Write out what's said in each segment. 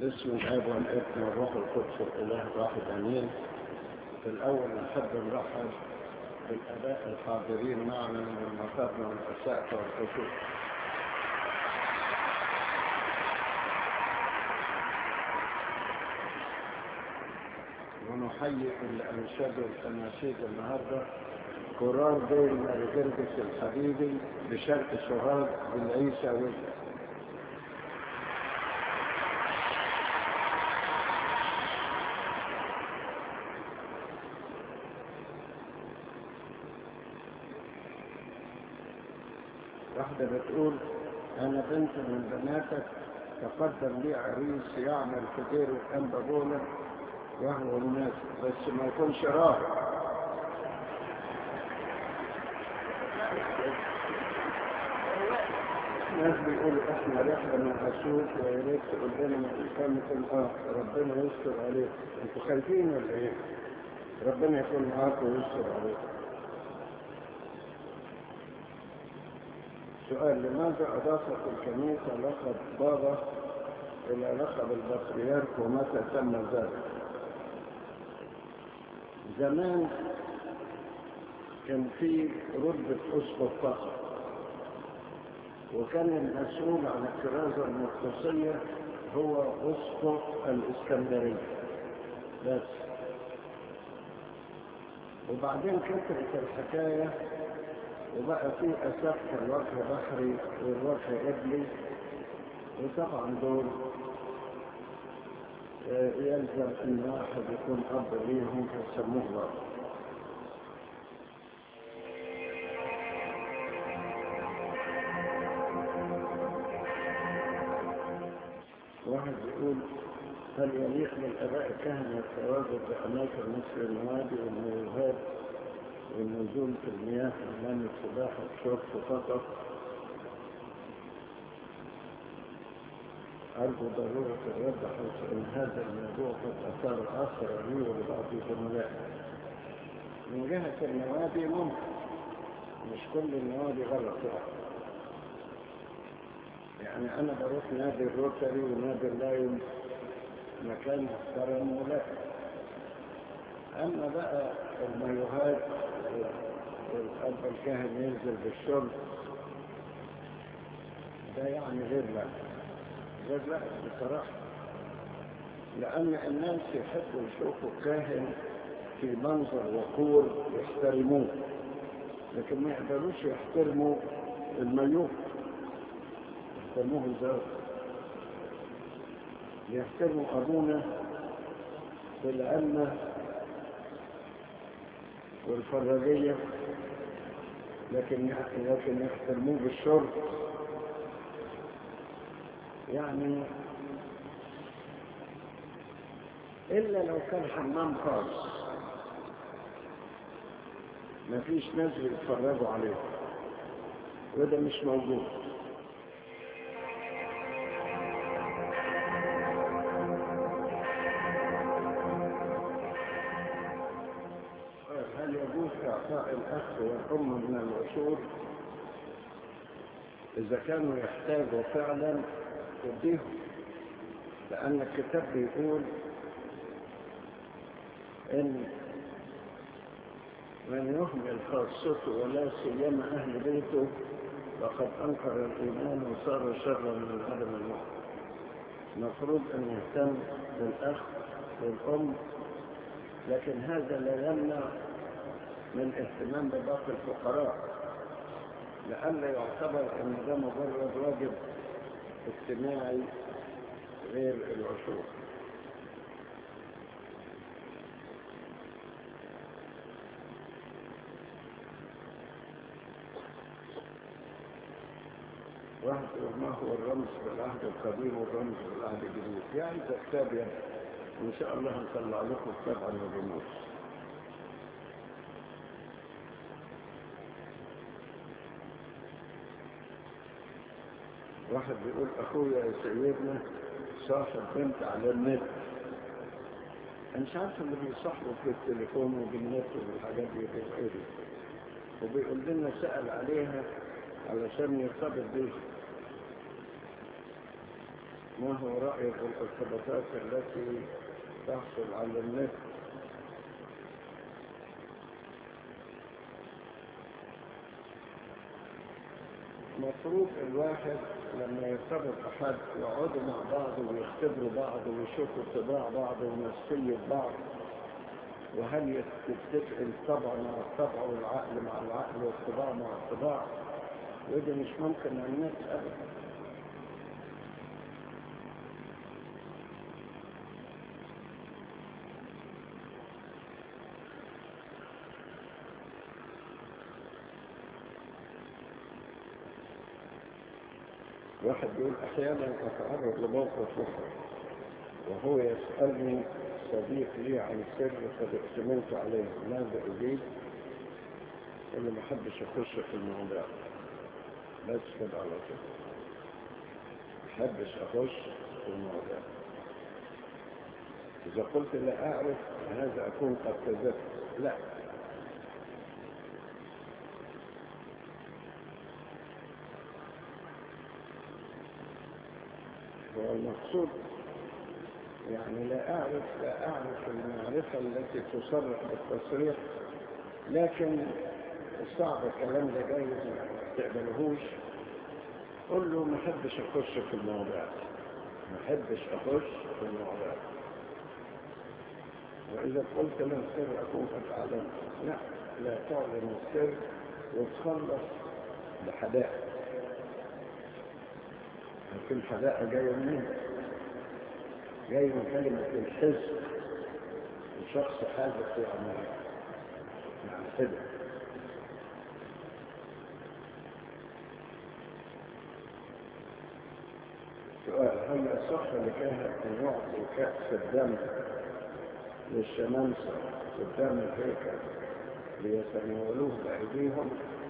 باسم الاب والابن والروح القدس الاله الواحد امين في الاول نحب نرحب بالاباء الحاضرين معنا من المصادر والاساتذه والخصوص ونحيي اللي انشدوا الاناشيد النهارده قرار بين مارجرجس الحبيبي بشرق سوهاج بالعيسى وجه واحدة بتقول أنا بنت من بناتك تقدم لي عريس يعمل في دير الأنبابولة وهو الناس بس ما يكونش راهب ناس بيقولوا احنا رحلة من أسود ويا ريت تقول لنا من إقامة اه ربنا يستر عليك انتوا خايفين ولا ايه؟ ربنا يكون معاكم ويستر عليكم سؤال لماذا أضافت الكنيسة لقب بابا إلى لقب البطريرك ومتى تم ذلك؟ زمان كان في رتبة أسقف فقط وكان المسؤول عن الكرازة المختصية هو أسقف الإسكندرية بس وبعدين كثرت الحكاية وبقى في أسقف الوجه بحري والوجه إبلي وطبعا دول يلزم ان واحد يكون اب ليهم فيسموه بابا واحد يقول هل يليق للاباء الكهنه التواجد باماكن مثل النوادي والميوهات والنزول في المياه حمام السباحه الشرب فقط أرجو ضرورة الرد حيث أن هذا الموضوع قد أثار آخر لي ولبعض زملائي. من جهة النوادي ممكن مش كل النوادي غلط يعني. يعني أنا بروح نادي الروتري ونادي اللايون مكان محترم ملائم. أما بقى المايوهات والأب الكاهن ينزل بالشرب ده يعني غير لا غير لا بصراحة لأن الناس يحبوا يشوفوا كاهن في منظر وقور يحترموه لكن ما يقدروش يحترموا الميوت يحترموه ازاي يحترموا أبونا بالعلمة والفرجية لكن لكن يحترموه بالشرب يعني إلا لو كان حمام خاص مفيش ناس بيتفرجوا عليه وده مش موجود هل يجوز إعطاء الأخ والأم من العشور إذا كانوا يحتاجوا فعلا تديهم لأن الكتاب بيقول إن من يهمل خاصته ولا سيما أهل بيته فقد أنكر الإيمان وصار شرا من عدم المؤمن المفروض أن يهتم بالأخ والأم لكن هذا لا يمنع من اهتمام بباقي الفقراء لئلا يعتبر ان ده مجرد واجب اجتماعي غير العشور واحد ما هو الرمز بالعهد القديم والرمز بالعهد الجديد يعني ده كتاب يعني وان شاء الله هنطلع لكم كتاب عن الرموز واحد بيقول اخويا يا سيدنا صاحب بنت على النت انا مش عارف اللي بيصاحبوا في التليفون وبالنت والحاجات دي ايه دي وبيقول لنا سأل عليها علشان يرتبط بيها ما هو رأيك في الارتباطات التي تحصل على النت مفروض الواحد لما يرتبط بحد يقعدوا مع بعض ويختبروا بعض ويشوفوا طباع بعض ونفسية بعض وهل تتفق الطبع مع الطبع والعقل مع العقل والطباع مع الطباع وده مش ممكن على الناس ابدا واحد يقول احيانا اتعرض لموقف اخر وهو يسالني صديق لي عن سر قد ائتمنت عليه ماذا اجيب اللي ما حبش يخش في الموضوع بس كده على طول ما حبش اخش في الموضوع اذا قلت لا اعرف هذا اكون قد كذبت لا هو المقصود يعني لا أعرف لا أعرف المعرفة التي تصرح بالتصريح لكن صعب الكلام ده جايز ما تقبلهوش قل له ما حبش أخش في الموضوع ما حبش أخش في الموضوع وإذا قلت له السر أكون قد أعلم لا لا تعلن السر وتخلص بحدائق لكن الحدائق جاية منين؟ جاي من كلمة الحزب الشخص حاجة يعني يعني كده سؤال هل يصح لكاهن أن يعطي كأس الدم للشمامسة قدام الهيكل ليتناولوه بأيديهم؟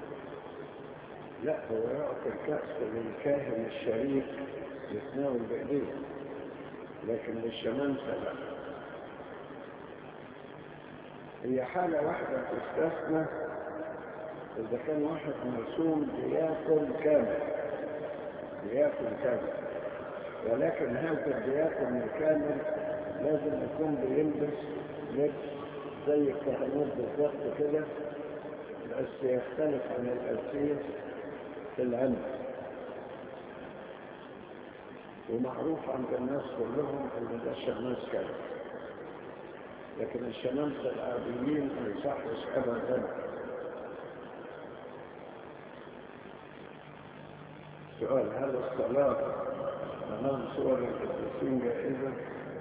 لا هو يعطي الكأس للكاهن الشريك يتناول بأيديهم لكن للشمامسة لا هي حالة واحدة تستثنى إذا كان واحد مرسوم بياكل كامل بياكل كامل ولكن هذا البياكل الكامل لازم يكون بيلبس لبس زي الكهنوت بالظبط كده بس يختلف عن الأسير في العلم ومعروف عند الناس كلهم ان ده الشماس كده لكن الشمامسة العاديين ما يصحش ابدا سؤال هل الصلاة امام صور القديسين جائزة؟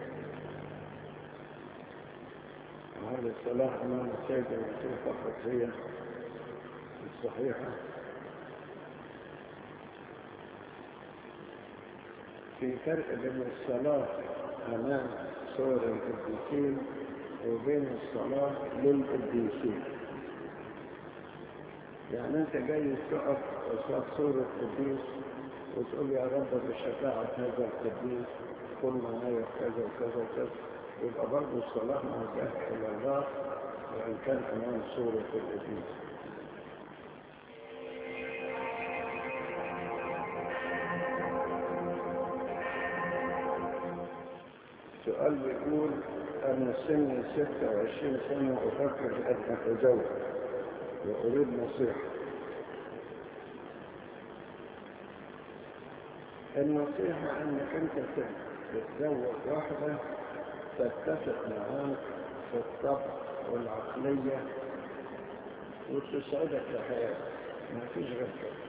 وهل الصلاة امام السيد المسيح فقط هي الصحيحة؟ في فرق بين الصلاة أمام صور القديسين وبين الصلاة للقديسين يعني أنت جاي تقف قصاد صورة قديس وتقول يا رب بشفاعة هذا القديس كن معايا كذا وكذا وكذا يبقى برضه الصلاة موجهة إلى الله وإن كان أمام صورة القديس سؤال بيقول أنا سني 26 سنة وأفكر أن أتزوج وأريد نصيحة النصيحة أنك أنت تتزوج واحدة تتفق معاك في الطبع والعقلية وتسعدك لحياتك ما فيش غير كده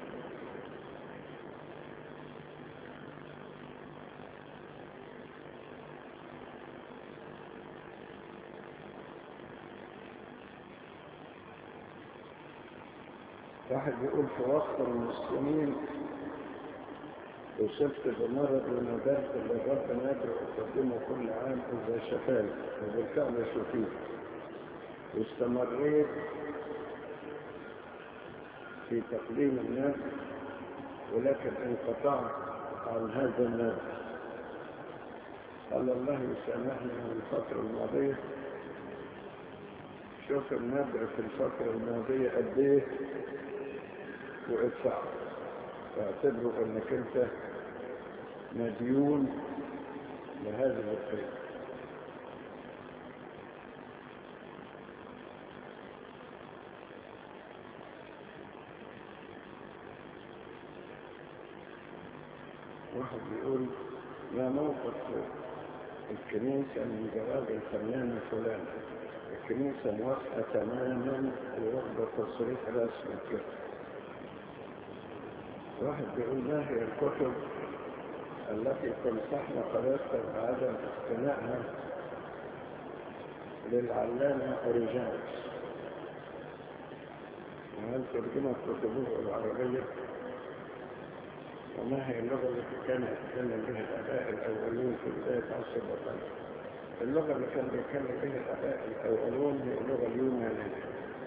واحد بيقول في وسط المسلمين وصفت بمرض ونذرت للرب نادر أقدمه كل عام إذا شفاني وبالفعل شفيت واستمريت في تقديم الناس ولكن انقطعت عن هذا الناس قال الله يسامحني من الفترة الماضية شوف النبع في الفترة الماضية قد ايه وادفع واعتبره انك انت مديون لهذه القيمة واحد بيقول ما موقف الكنيسة من جواب الفنان فلان الكنيسة موافقة تماما وواخدة تصريح رسمي كده واحد بيقول ما هي الكتب التي تنصحنا قداسة بعدم اقتنائها للعلامة أوريجانس وهل ترجمت كتبه العربية وما هي اللغة التي كان يتكلم بها الآباء الأولون في بداية عصر الوطن اللغة اللي كان بيتكلم بها الآباء الأولون هي اللغة اليونانية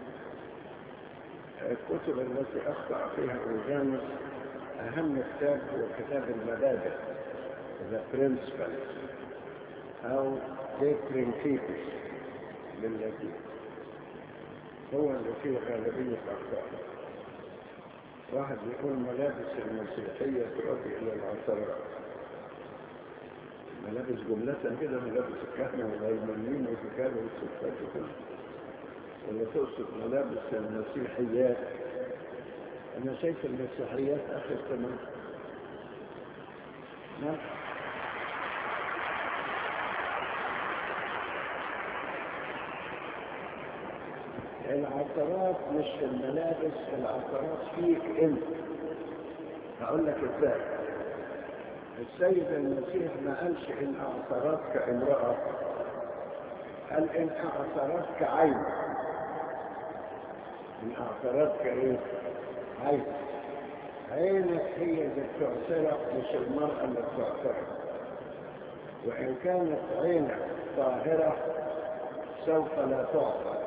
الكتب التي أخطأ فيها أوريجانس أهم كتاب هو كتاب المبادئ The Principles أو De Principiis باللاتين هو اللي فيه غالبية أخطاء واحد يقول ملابس المسيحية تؤدي إلى العثرات ملابس جملة كده ملابس الكهنة والغيمانيين والرجال والستات وكده ولا تقصد ملابس المسيحيات أنا شايف المسيحيات آخر تمام نعم العثرات مش في الملابس العثرات فيك انت هقول لك ازاي السيد المسيح ما قالش ان اعثرات كامرأة قال ان اعثرات كعين ان اعثرات كايه عين عينك هي اللي بتعثرك مش المرأة اللي بتعثرك وان كانت عينك طاهرة سوف لا تعثر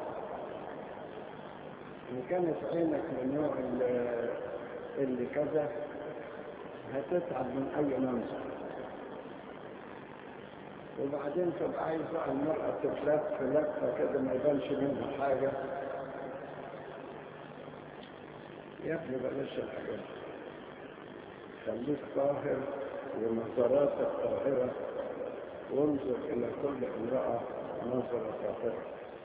إن كانت عينك من نوع اللي كذا هتتعب من أي منظر وبعدين تبقى عايز بقى المرأة تتلف لفة كده ما يبانش منها حاجة يا ابني بلاش الحاجات خليك طاهر ونظراتك طاهرة وانظر إلى كل امرأة نظرة طاهرة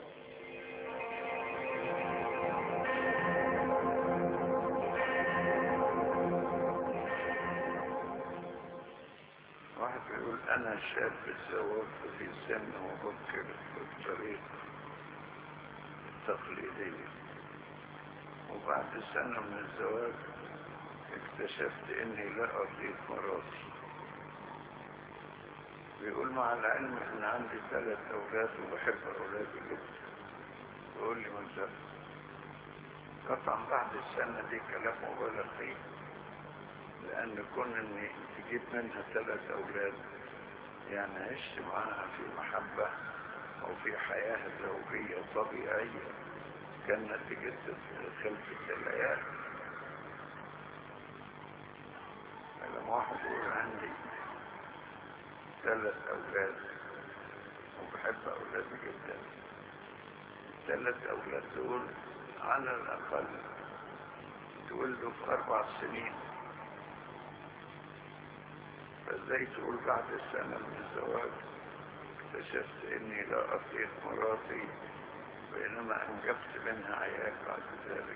يقول أنا شاب الزواج في سن مبكر في الطريق التقليدية وبعد سنة من الزواج اكتشفت اني لا ارضيت مراتي بيقول مع العلم ان عندي ثلاث اولاد وبحب اولادي جدا يقول لي من زمان طبعا بعد السنة دي كلام مبالغ فيه لأن كون إني تجيب منها ثلاث أولاد يعني عشت معاها في محبة وفي حياة زوجية طبيعية كان نتيجة خلفة العيال لما واحد يقول عندي ثلاث أولاد وبحب أولادي جدا الثلاث أولاد دول على الأقل تولدوا في أربع سنين فازاي تقول بعد السنة من الزواج اكتشفت اني لا اطيق مراتي بينما انجبت منها عيال بعد ذلك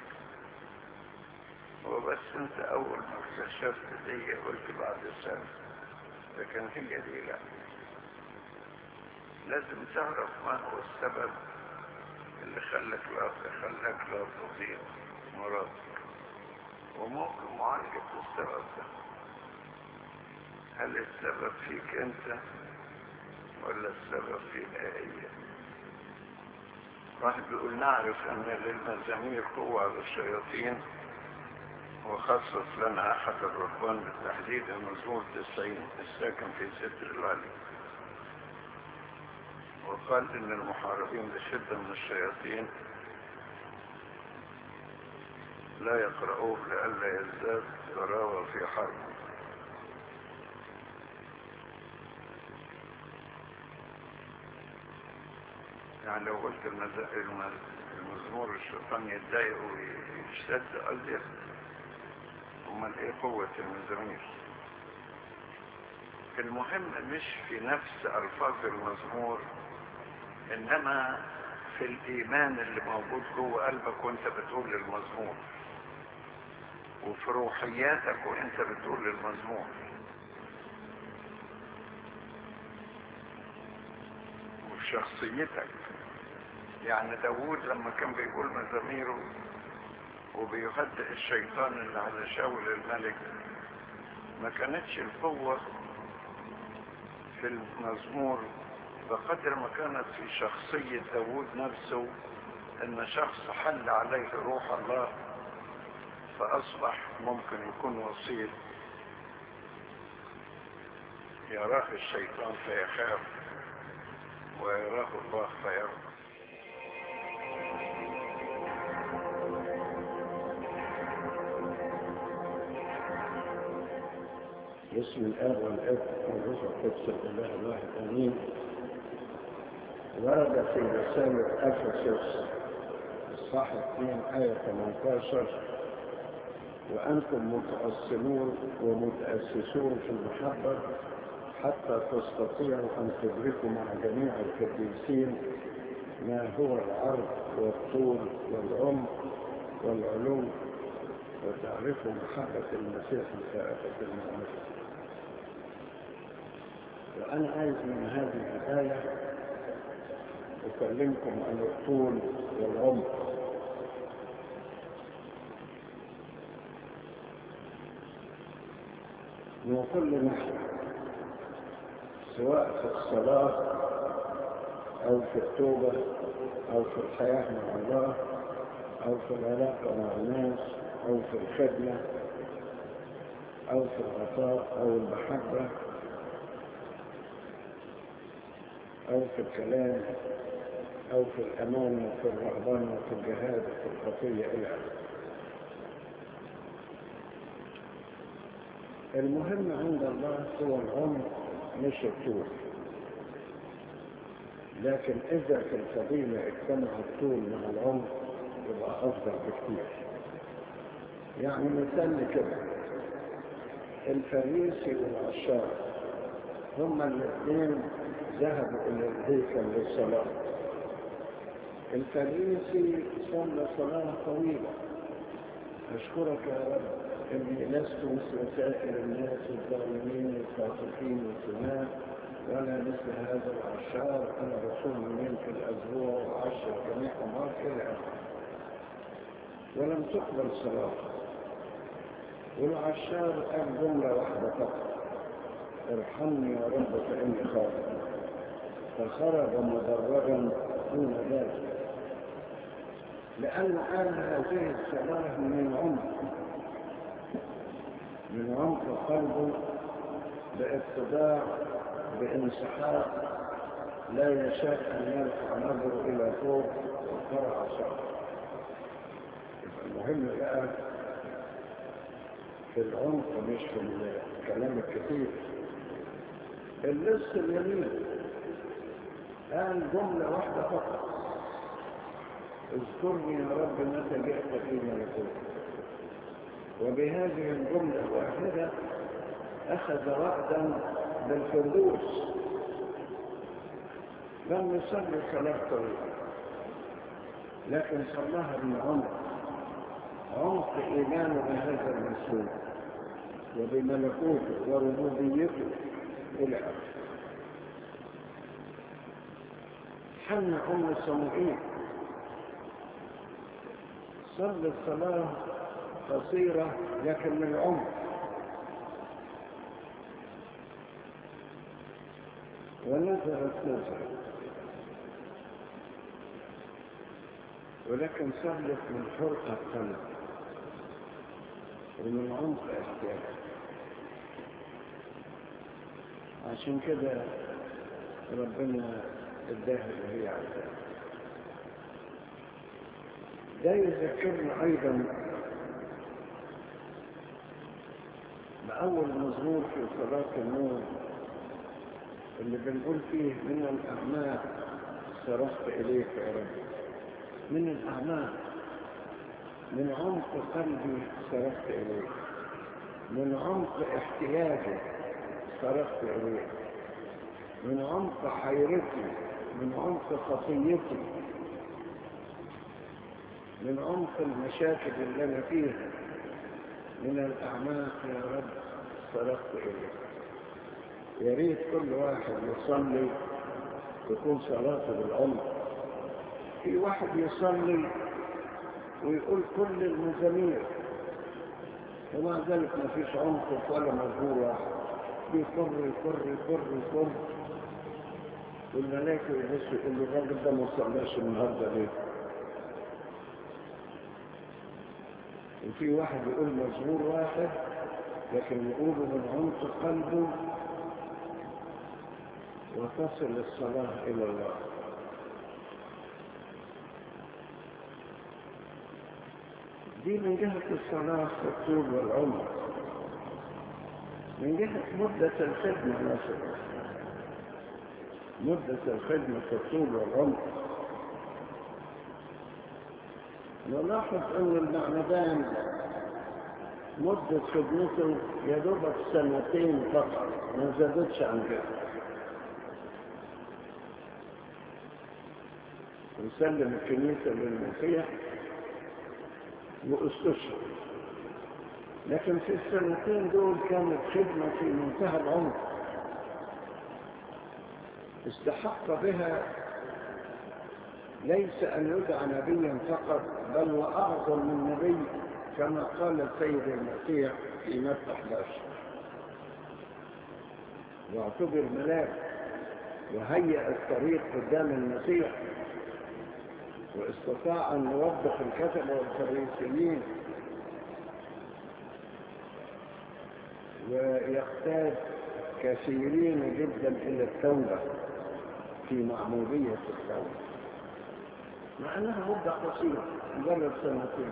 هو بس انت اول ما اكتشفت دي قلت بعد السنة لكن هي دي لا لازم تعرف ما هو السبب اللي خلك لا خلاك لا تطيق مراتك وممكن معالجة السبب ده هل السبب فيك انت ولا السبب في الآية واحد بيقول نعرف ان للمزامير قوة على الشياطين وخصص لنا احد الرهبان بالتحديد المزمور 90 الساكن في ستر العلي وقال ان المحاربين بشدة من الشياطين لا يقرؤوه لئلا يزداد ضراوة في حرب يعني لو قلت المز- الم- المزمور الشيطان يتضايق ويشتد أزيد امال ايه قوة المزامير المهم مش في نفس ألفاظ المزمور إنما في الإيمان اللي موجود جوه قلبك وأنت بتقول المزمور وفي روحياتك وأنت بتقول المزمور وفي شخصيتك يعني داوود لما كان بيقول مزاميره وبيهدئ الشيطان اللي على شاول الملك ما كانتش القوة في المزمور بقدر ما كانت في شخصية داوود نفسه ان شخص حل عليه روح الله فاصبح ممكن يكون وسيط يراه الشيطان فيخاف ويراه الله فيرضى باسم الاب والاب والروح القدس الاله الواحد امين ورد في رسالة أفسس الصح 2 آية 18 وأنتم متأصلون ومتأسسون في المحبة حتى تستطيعوا أن تدركوا مع جميع القديسين ما هو العرض والطول والعمق والعلو وتعرفوا محبة المسيح الفائقة المعرفة وأنا عايز من هذه الآية أكلمكم عن الطول والعمق من كل ناحية سواء في الصلاة أو في التوبة أو في الحياة مع الله أو في العلاقة مع الناس أو في الخدمة أو في العطاء أو المحبة أو في الكلام أو في الأمان وفي الرهبان وفي الجهاد وفي الخطية إلى آخره. المهم عند الله هو العمر مش الطول لكن إذا في الفضيلة اجتمع الطول مع العمر يبقى أفضل بكثير يعني مثال كده الفريسي والعشار هما الاثنين ذهبوا إلى الهيكل للصلاة الفريسي صلى صلاة طويلة أشكرك يا رب إني لست مثل سائر الناس الظالمين الفاسقين والسماء ولا مثل هذا العشار أنا رسول من في الأسبوع وعشر جميع أمار إلى آخره ولم تقبل صلاة والعشار قال جملة واحدة فقط ارحمني يا رب فإني خاطئ فخرج مدرجا دون ذلك لأن قال هذه الصلاة من عمق من عمق قلبه باتباع بانسحاق لا يشاء أن يرفع نظره إلى فوق وقرع صعب المهم بقى في العمق مش في الكلام الكثير اللص اليمين قال جملة واحدة فقط اذكرني يا رب متى جئت في ملكوتك وبهذه الجملة الواحدة أخذ وعدا بالفردوس لم يصلي صلاة طويلة لكن صلاها من عمق عمق إيمانه بهذا المسلوب وبملكوته وربوبيته إلى آخره حن أم صموئيل صلى الصلاة قصيرة لكن من عمر ونزلت نزلت ولكن صلت من حرقة قلب ومن عمق احتياج عشان كده ربنا اداها اللي هي عايزاه ده يذكرنا ايضا بأول مزمور في صلاة النور اللي بنقول فيه من الأعماق صرفت إليك يا رب من الأعماق من عمق قلبي صرفت إليك من عمق احتياجي صرخت إليه من عمق حيرتي من عمق خطيتي من عمق المشاكل اللي أنا فيها من الأعماق يا رب صرخت إليك يا ريت كل واحد يصلي تكون صلاته بالعمق في واحد يصلي ويقول كل المزامير ومع ذلك ما فيش عمق ولا مجهول واحد بيقر يقر يقر يقر والملائكة يبصوا يقول له الراجل ده ما صلاش النهارده ليه؟ وفي واحد يقول مزمور واحد لكن يقوله من عمق قلبه وتصل الصلاة إلى الله دي من جهة الصلاة والطول والعمر من جهة مدة الخدمة مثلا مدة الخدمة في الطول والعمر نلاحظ أن المعمدان مدة خدمته يا دوبك سنتين فقط ما زادتش عن كده وسلم الكنيسة للمسيح واستشهد لكن في السنتين دول كانت خدمة في منتهى العمر استحق بها ليس أن يدعى نبيا فقط بل وأعظم من نبي كما قال السيد المسيح في متى 11 واعتبر ملاك وهيأ الطريق قدام المسيح واستطاع أن يوضح الكتبة والفريسيين ويقتاد كثيرين جدا إلى التوبة في معمودية التوبة مع أنها مدة قصيرة مجرد سنتين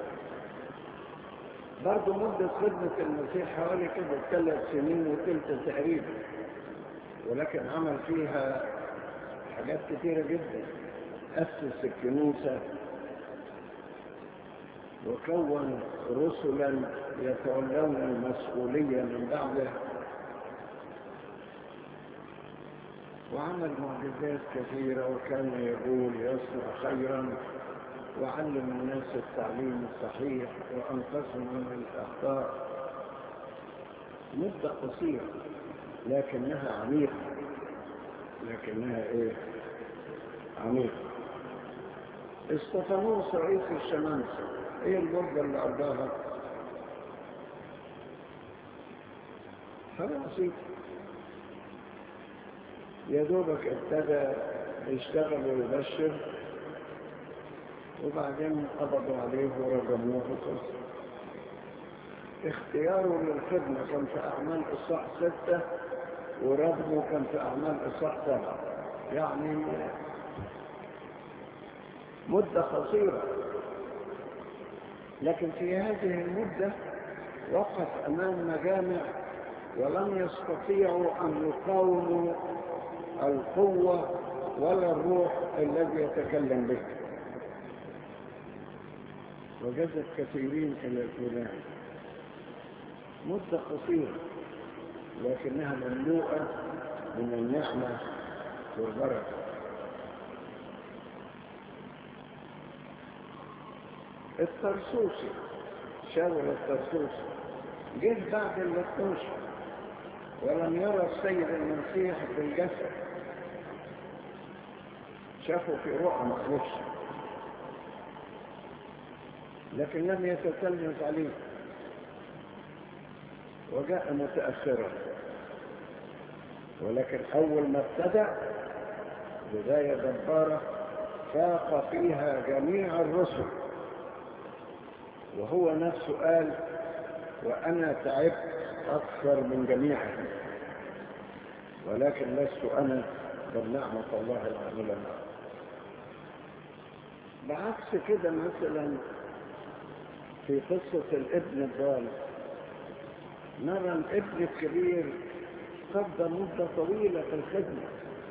برضه مدة خدمة المسيح حوالي كده ثلاث سنين وثلث تقريبا ولكن عمل فيها حاجات كثيرة جدا أسس الكنيسة وكون رسلا يتولون المسؤولية من بعده وعمل معجزات كثيرة وكان يقول يصنع خيرا وعلم الناس التعليم الصحيح وأنقذهم من الأخطاء مدة قصيرة لكنها عميقة لكنها ايه عميقة استفانوس رئيس الشمامسة ايه المدة اللي قضاها حاجة بسيطة يا دوبك ابتدى يشتغل ويبشر وبعدين قبضوا عليه ورجموه وقصر اختياره للخدمة كان في أعمال إصلاح ستة ورجمه كان في أعمال إصلاح سبعة يعني مدة قصيرة لكن في هذه المدة وقف أمام مجامع ولم يستطيعوا أن يقاوموا القوة ولا الروح الذي يتكلم به وجذب كثيرين إلى الإيمان مدة قصيرة لكنها مملوءة من النعمة والبركة الترسوسي شاول الترسوسي جه بعد ال 12 ولم يرى السيد المسيح بالجسد شافه في رؤى مخلوش لكن لم يتتلمذ عليه وجاء متأخرا ولكن أول ما ابتدأ بداية جبارة فاق فيها جميع الرسل وهو نفسه قال وأنا تعبت أكثر من جميعهم ولكن لست أنا بل نعمة الله العاملة معه بعكس كده مثلا في قصة الابن الضال نرى الابن الكبير قضى مدة طويلة في الخدمة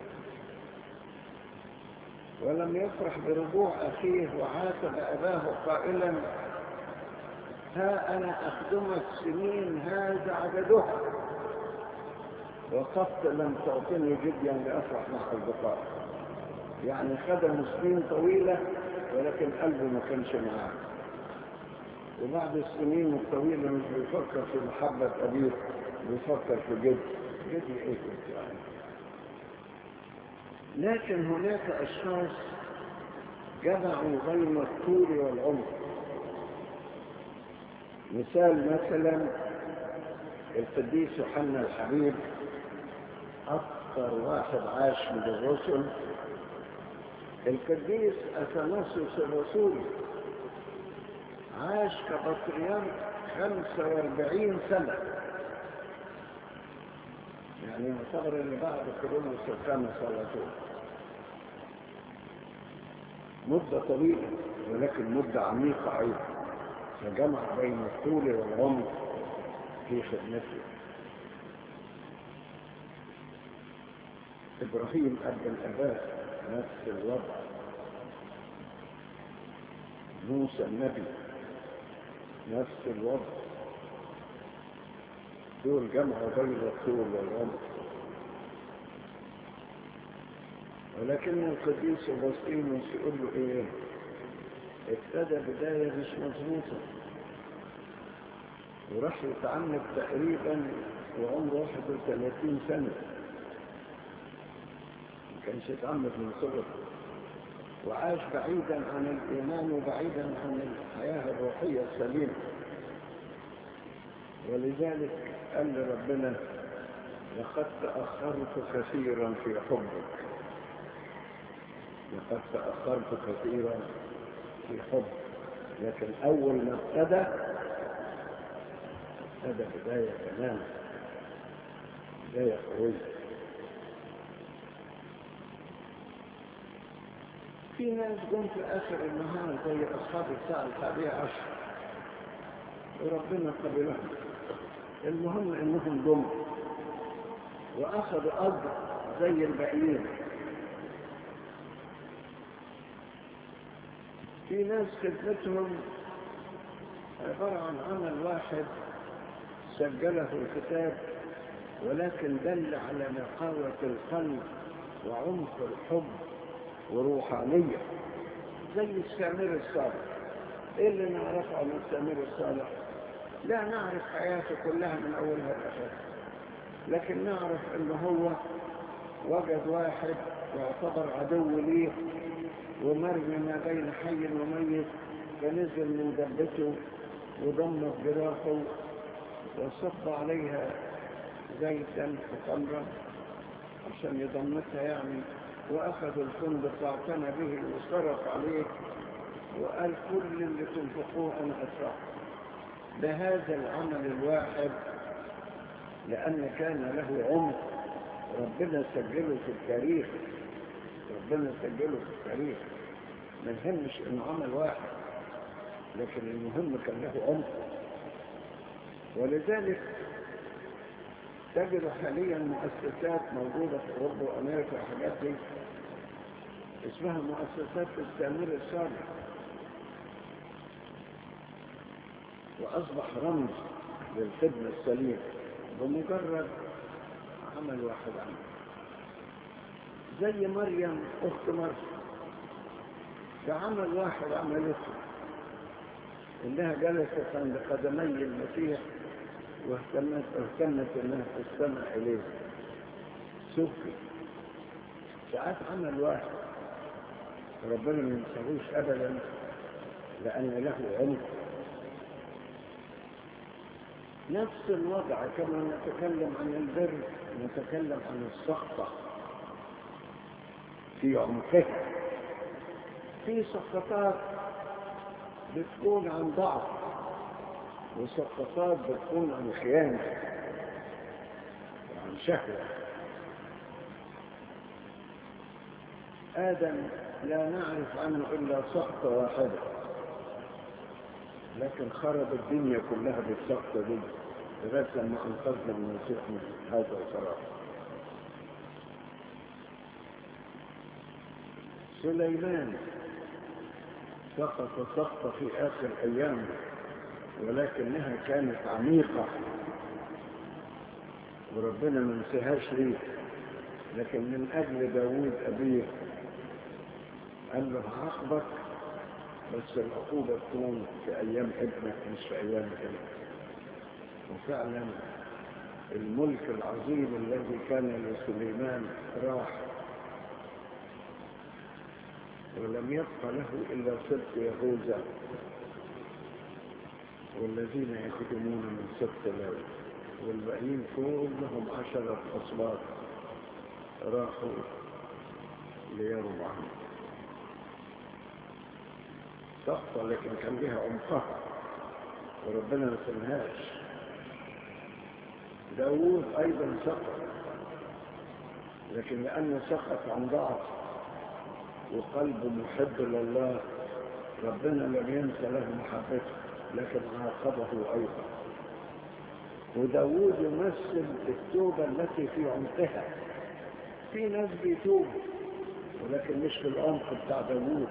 ولم يفرح برجوع أخيه وعاتب أباه قائلا ها أنا أخدمك سنين هذا عددها وقفت لم تعطني جديا لأفرح مع أصدقائي يعني خدم سنين طويلة ولكن قلبه ما كانش معاه وبعد السنين الطويلة مش بيفكر في محبة أبيه بيفكر في جد جد إيه يعني لكن هناك أشخاص جمعوا بين الطول والعمر مثال مثلا القديس يوحنا الحبيب أكثر واحد عاش من الرسل القديس أثناسيوس الرسول عاش كبطريرك 45 سنة يعني يعتبر اللي بعد كورونا الخامس على طول مدة طويلة ولكن مدة عميقة أيضا فجمع بين الطول والعمر في خدمته إبراهيم أب الآباء نفس الوضع موسى النبي نفس الوضع دول جمعوا بين الطول والعمر ولكن القديس أغسطينوس يقول له إيه ابتدى بداية مش مظبوطة وراح يتعمد تقريبا وعمره 31 سنة ما كانش يتعمد من صغره وعاش بعيدا عن الإيمان وبعيدا عن الحياة الروحية السليمة ولذلك قال لربنا لقد تأخرت كثيرا في حبك لقد تأخرت كثيرا في حب لكن أول ما ابتدى ابتدى بداية كمان بداية قوية في ناس جم في آخر النهار زي أصحاب الساعة الحادية عشر وربنا قبلهم المهم إنهم جم وأخذوا أجر زي الباقيين في ناس خدمتهم عبارة عن عمل واحد سجله الكتاب ولكن دل على نقاوة القلب وعمق الحب وروحانية زي السامر الصالح ايه اللي نعرفه عن السامر الصالح لا نعرف حياته كلها من اولها لاخرها لكن نعرف ان هو وجد واحد يعتبر عدو ليه ومرمي ما بين حي وميت فنزل من دبته وضمت جراحه وصب عليها زيتا وخمرا عشان يضمتها يعني واخذ الفندق واعتنى به وصرف عليه وقال كل اللي تنفقوه انا ادفعه بهذا العمل الواحد لان كان له عمق ربنا سجله في التاريخ ربنا سجله في التاريخ ما يهمش انه عمل واحد لكن المهم كان له عمق ولذلك تجد حاليا مؤسسات موجودة في أوروبا وأمريكا وحاجات دي اسمها مؤسسات التأمير الصالح وأصبح رمز للخدمة السليمة بمجرد عمل واحد عمل زي مريم أخت مريم ده عمل واحد عملته إنها جلست عند قدمي المسيح واهتمت اهتمت انها تستمع اليه سكي ساعات عمل واحد ربنا ما ينساهوش ابدا لان له عمق نفس الوضع كما نتكلم عن البر نتكلم عن السخطة في عمقها في سقطات بتكون عن ضعف وسقطات بتكون عن خيانة وعن شهوة آدم لا نعرف عنه إلا سقطة واحدة لكن خرب الدنيا كلها بالسقطة دي لغاية لما أنقذنا من المسيح من هذا القرار سليمان سقط سقطة في آخر أيامه ولكنها كانت عميقة وربنا ما نسيهاش ليه لكن من أجل داوود أبيه قال له هعاقبك بس العقوبة تكون في أيام ابنك مش في أيام ابنك وفعلا الملك العظيم الذي كان لسليمان راح ولم يبق له إلا سبط يهوذا والذين يخدمون من سبط لاوي والباقيين كلهم عشرة أصباط راحوا ليربعهم سقطة لكن كان لها عمقها وربنا ما سمهاش داوود أيضا سقط لكن لأنه سقط عن ضعف وقلبه محب لله ربنا لم ينسى له محبته لكن عاقبه أيضا وداوود يمثل التوبة التي في عمقها في ناس بيتوبوا ولكن مش في العمق بتاع داوود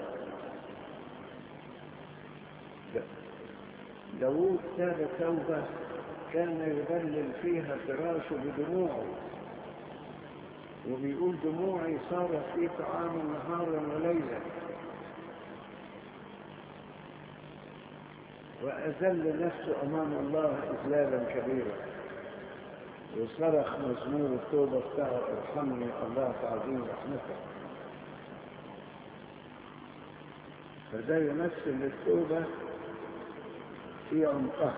داوود تاب توبة كان يبلل فيها فراشه بدموعه وبيقول دموعي صارت في طعام نهارا وليلا وأذل نفسه أمام الله إذلالا كبيرا وصرخ مزمور التوبة بتاعه ارحمني الله تعظيم رحمتك فده يمثل التوبة في عمقها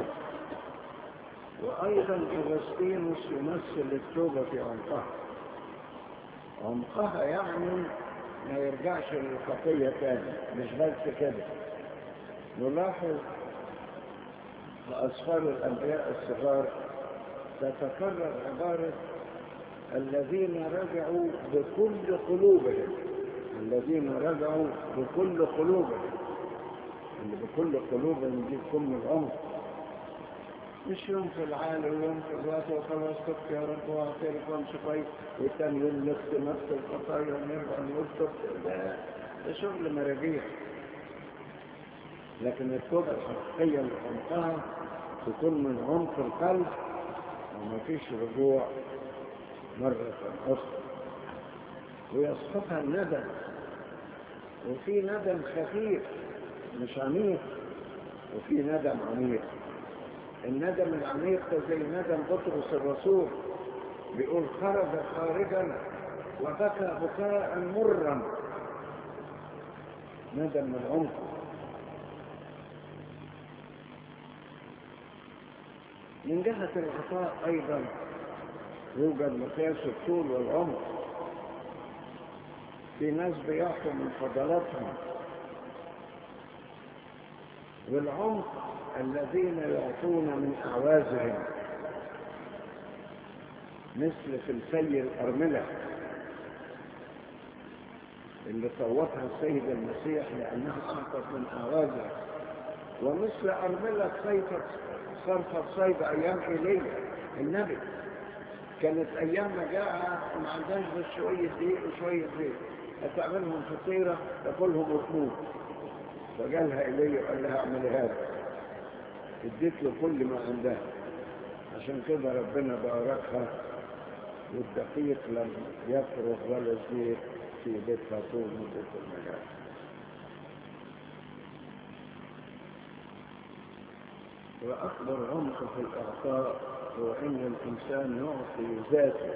وأيضا أغسطينوس يمثل التوبة في عمقها عمقها يعني ما يرجعش للخطية تاني مش بس كده نلاحظ في أسفار الأنبياء الصغار تتكرر عبارة الذين رجعوا بكل قلوبهم الذين رجعوا بكل قلوبهم اللي بكل قلوبهم دي تكون العمق مش يوم في العالي ويوم في الوقت وخلاص تبت يا رب واعترف وامشي كويس والتاني يوم نفس نفس الخطايا ونرجع نقول تبت ده ده شغل مراجيح لكن التوبة الحقيقية اللي عمقها تكون من عمق القلب وما فيش رجوع مرة أخرى ويسقطها الندم وفي ندم خفيف مش عميق وفي ندم عميق الندم العميق ده زي ندم بطرس الرسول بيقول خرج خارجا وبكى بكاء مرا ندم من عمقه من جهة العطاء أيضا يوجد مقياس الطول والعمر في ناس بيعطوا من فضلاتهم والعمق الذين يعطون من أعوازهم مثل في السي الأرملة اللي صوتها السيد المسيح لأنها أعطت من أعوازها ومثل أرملة صيفت صرفت صيد أيام إيليا النبي كانت أيام مجاعة وما عندهاش غير شوية دقيق وشوية زيت هتعملهم فطيرة تاكلهم وتموت فجالها إيليا وقال لها اعملي هذا اديت له كل ما عندها عشان كده ربنا باركها والدقيق لم يفرغ ولا الزيت في بيتها طول مدة المجاعة وأكبر عمق في الإعطاء هو أن الإنسان يعطي ذاته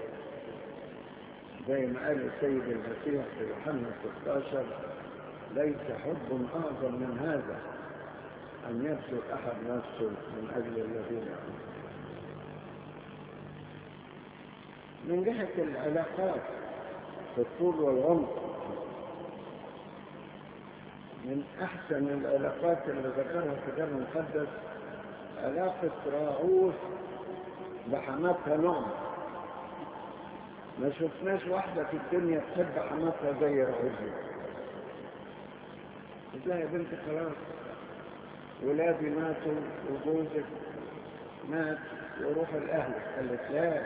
زي ما قال السيد المسيح في يوحنا 16 ليس حب أعظم من هذا أن يبذل أحد نفسه من أجل الذين يعملون من جهة العلاقات في الطول والعمق من أحسن العلاقات اللي ذكرها الكتاب المقدس علاقة راعوث بحماتها نعم ما شفناش واحدة في الدنيا تحب حماتها زي راعوث تلاقي يا بنت خلاص ولادي ماتوا وجوزك مات وروح الأهل قالت لا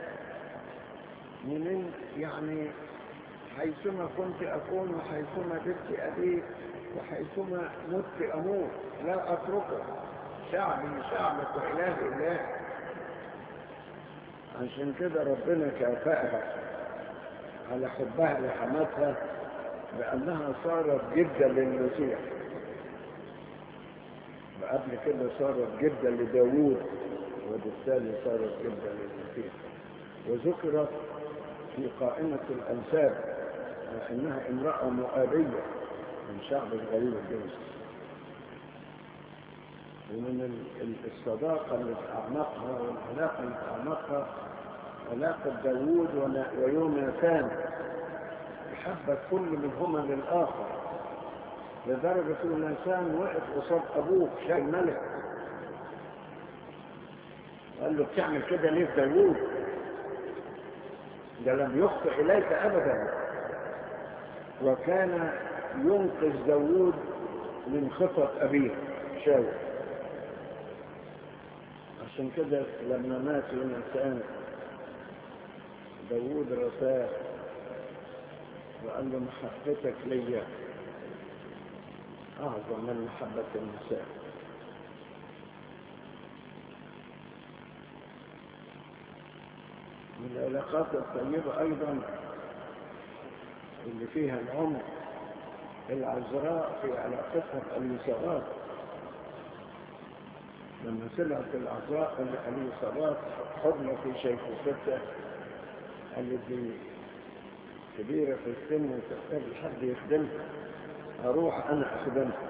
منين يعني حيثما كنت أكون وحيثما جبت أبيك وحيثما مت أموت لا أتركه شعبي شعبك وإله إله عشان كده ربنا كافأها على حبها لحماتها بأنها صارت جدة للمسيح وقبل كده صارت جدة لداوود وبالتالي صارت جدة للمسيح وذكرت في قائمة الأنساب أنها امرأة مؤابية من شعب غريب الجنس ومن الصداقة اللي في أعماقها والعلاقة اللي في أعماقها علاقة داوود ويوناثان محبة كل منهما للآخر لدرجة يوناثان وقف قصاد أبوه شاي ملك قال له بتعمل كده ليه في داوود ده لم يخطئ إليك أبدا وكان ينقذ داوود من خطط أبيه شاول عشان كده لما مات يوناثان داوود رساه وقال له محبتك ليا أعظم من محبة النساء من العلاقات الطيبة أيضا اللي فيها العمر العذراء في علاقتها بأليسابات لما سمعت العذراء ان أليسابات حضن في شيخوختها قالت دي كبيرة في السن وتحتاج حد يخدمها أروح أنا أخدمها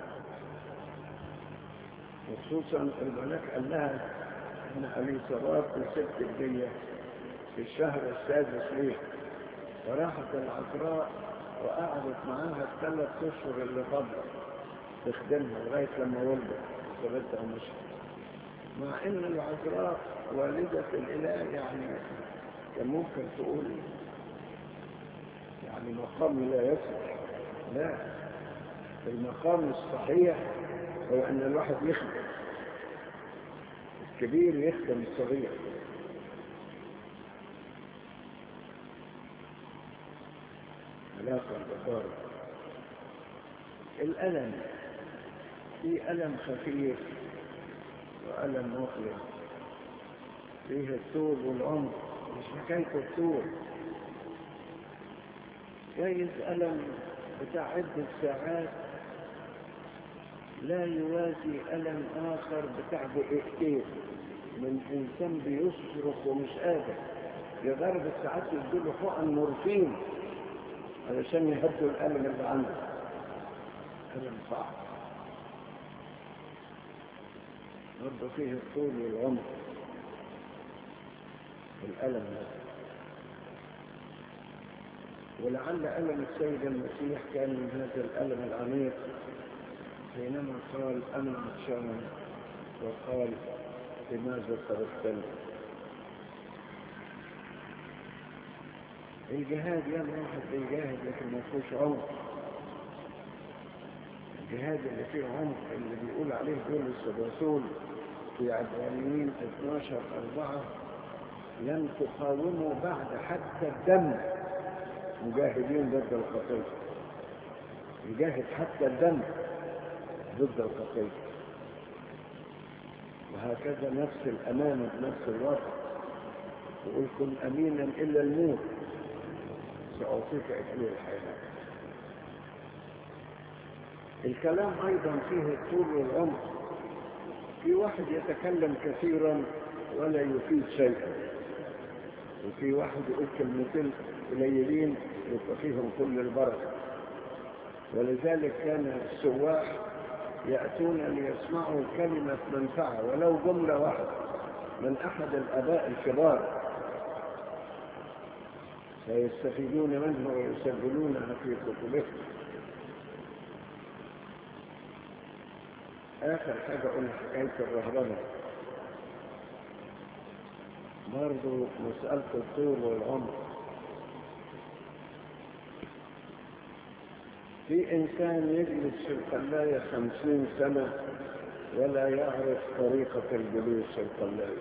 وخصوصا الملك قال لها إن أليسابات الست الدية في الشهر السادس ليه وراحت العذراء وقعدت معاها الثلاث اشهر اللي فضلوا تخدمها لغايه لما ولدت سابتها ومشت مع ان العذراء والده الاله يعني كان ممكن تقول يعني مقام لا يصلح لا المقام الصحيح هو ان الواحد يخدم الكبير يخدم الصغير علاقة البطارة الألم في ألم خفيف وألم مؤلم فيه الطول والعمر مش حكاية الطول جايز ألم بتاع عدة ساعات لا يوازي ألم آخر بتاع دقيقتين من إنسان بيصرخ ومش قادر لدرجة ساعات يديله حقن مورفين علشان يهدوا الألم اللي عنده ألم صعب برضه فيه الطول والعمر والألم هذا ولعل ألم السيد المسيح كان من هذا الألم العميق حينما قال أنا عطشان وقال لماذا تركتني الجهاد يا واحد بيجاهد لكن ما فيهوش عمق الجهاد اللي فيه عمق اللي بيقول عليه بولس الرسول في عبرانيين 12 أربعة لم تقاوموا بعد حتى الدم مجاهدين ضد الخطية يجاهد حتى الدم ضد الخطية وهكذا نفس الأمانة بنفس الوقت يقول كن أمينا إلا الموت سأعطيك إكليل الحياة الكلام أيضا فيه الطول والعمق في واحد يتكلم كثيرا ولا يفيد شيئا وفي واحد يقول كلمتين قليلين يبقى فيهم كل البركة ولذلك كان السواح يأتون ليسمعوا كلمة منفعة ولو جملة واحدة من أحد الآباء الكبار فيستفيدون منه ويسجلونها في كتبهم آخر حاجة قلنا حكاية الرهبنة برضو مسألة الطول والعمر في إنسان يجلس في القلاية خمسين سنة ولا يعرف طريقة الجلوس في القلاية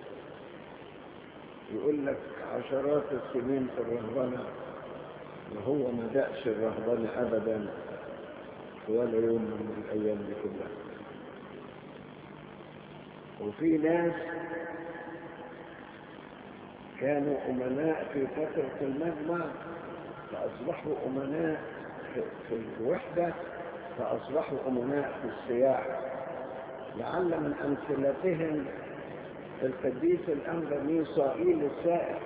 يقول لك عشرات السنين في الرهبنة وهو ما دقش الرهبنة أبدا ولا يوم من الأيام دي كلها وفي ناس كانوا أمناء في فترة المجمع فأصبحوا أمناء في في الوحدة فأصبحوا أمناء في السياحة لعل من أمثلتهم القديس الأنبا ميسائيل السائح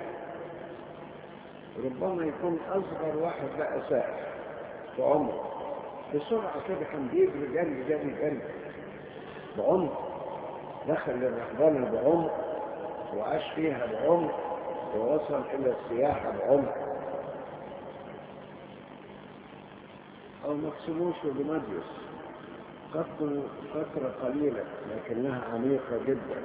ربما يكون أصغر واحد بقى سائح في عمره بسرعة كده كان بيجري جري جري جري بعمق دخل الرهبنة بعمق وعاش فيها بعمق ووصل إلى السياحة بعمق أو مقسموش بمجلس قتلوا فترة قليلة لكنها عميقة جدا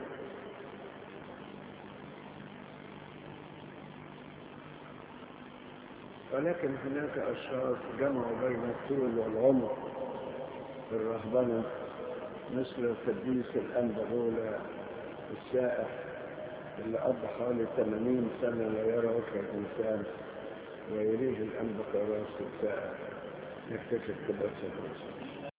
ولكن هناك أشخاص جمعوا بين الطول والعمر في الرهبنة مثل القديس الأنبغولة السائح اللي قضى حوالي 80 سنة لا يرى وجه الإنسان ويريه الأنبقراس السائح نكتشف كده سنة